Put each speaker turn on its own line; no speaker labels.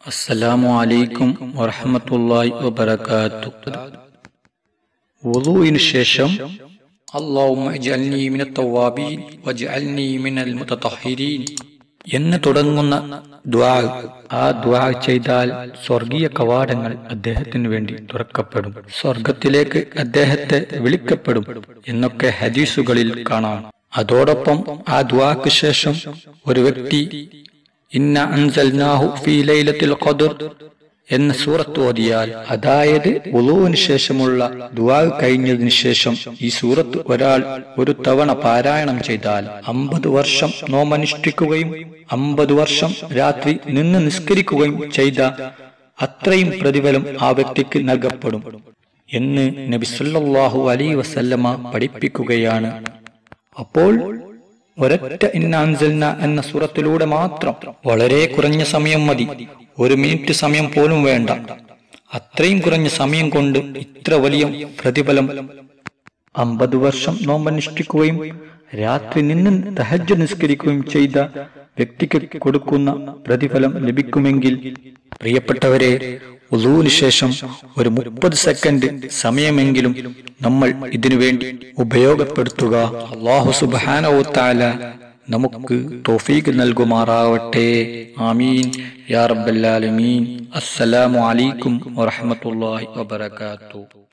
അസ്സലാമു അലൈക്കും വറഹ്മത്തുള്ളാഹി വബറകാത്തു വുളൂഇന് ശേഷം അല്ലാഹുമ്മ ഇജ്അൽനി മിനത് തവ്വാബീൻ വജ്അൽനി മിനൽ മുതതഹിരീൻ എന്ന് തുടങ്ങുന്ന ദ്വാ ആ ദ്വാ ചെയ്താൽ സ്വർഗീയ കവാടങ്ങൾ അദ്ദേഹത്തിന് വേണ്ടി തുറക്കപ്പെടും സ്വർഗത്തിലേക്ക് അദ്ദേഹത്തെ വിളിക്കപ്പെടും എന്നൊക്കെ ഹദീസുകളിൽ കാണാം അതോടൊപ്പം ആ ദ്വാക്ക് ശേഷം ഒരു വ്യക്തി ഇന്ന അൻസൽനാഹു ഫീ ലൈലത്തിൽ ഖദർ എന്ന സൂറത്ത് ഓതിയാൽ അതായത് ഉളുവിന് ശേഷമുള്ള ദുആ കഴിഞ്ഞതിന് ശേഷം ഈ സൂറത്ത് ഒരാൾ ഒരു തവണ പാരായണം ചെയ്താൽ അമ്പത് വർഷം നോമനുഷ്ഠിക്കുകയും അമ്പത് വർഷം രാത്രി നിന്ന് നിസ്കരിക്കുകയും ചെയ്ത അത്രയും പ്രതിഫലം ആ വ്യക്തിക്ക് നൽകപ്പെടും എന്ന് നബി സല്ലല്ലാഹു അലൈഹി വസല്ലമ പഠിപ്പിക്കുകയാണ് അപ്പോൾ ഒരൊറ്റ ഇന്നാൻസൽന എന്ന സൂറത്തിലൂടെ മാത്രം വളരെ കുറഞ്ഞ സമയം മതി ഒരു മിനിറ്റ് സമയം പോലും വേണ്ട അത്രയും കുറഞ്ഞ സമയം കൊണ്ട് ഇത്ര വലിയ പ്രതിഫലം അമ്പത് വർഷം നോമ്പനുഷ്ഠിക്കുകയും രാത്രി നിന്ന് തഹജ്ജ നിസ്കരിക്കുകയും ചെയ്ത വ്യക്തിക്ക് കൊടുക്കുന്ന പ്രതിഫലം ലഭിക്കുമെങ്കിൽ പ്രിയപ്പെട്ടവരെ ഉദൂന് ശേഷം ഒരു മുപ്പത് സെക്കൻഡ് സമയമെങ്കിലും നമ്മൾ ഇതിനു വേണ്ടി ഉപയോഗപ്പെടുത്തുക അള്ളാഹു സുബാനോത്താല നമുക്ക് തോഫീക്ക് നൽകുമാറാവട്ടെ ആമീൻ യാ റബ്ബല്ലാലമീൻ അസ്സലാമു അലൈക്കും വറഹ്മത്തുള്ളാഹി വബറകാതുഹു